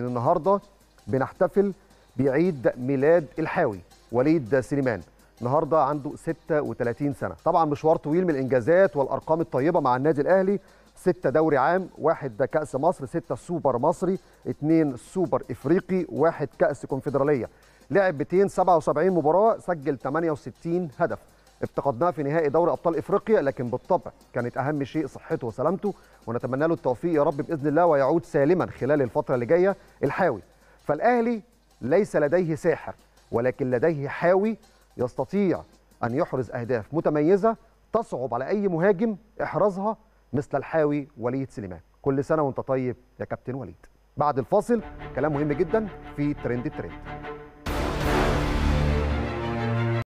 النهارده بنحتفل بعيد ميلاد الحاوي وليد سليمان النهارده عنده 36 سنه طبعا مشوار طويل من الانجازات والارقام الطيبه مع النادي الاهلي ستة دوري عام واحد كأس مصر ستة سوبر مصري اثنين سوبر افريقي واحد كأس كونفدرالية لعب 277 مباراة سجل 68 هدف افتقدناه في نهائي دوري ابطال افريقيا لكن بالطبع كانت اهم شيء صحته وسلامته ونتمنى له التوفيق يا رب باذن الله ويعود سالما خلال الفتره اللي جايه الحاوي فالاهلي ليس لديه ساحر ولكن لديه حاوي يستطيع ان يحرز اهداف متميزه تصعب على اي مهاجم احرازها مثل الحاوي وليد سليمان كل سنه وانت طيب يا كابتن وليد بعد الفاصل كلام مهم جدا في ترند الترند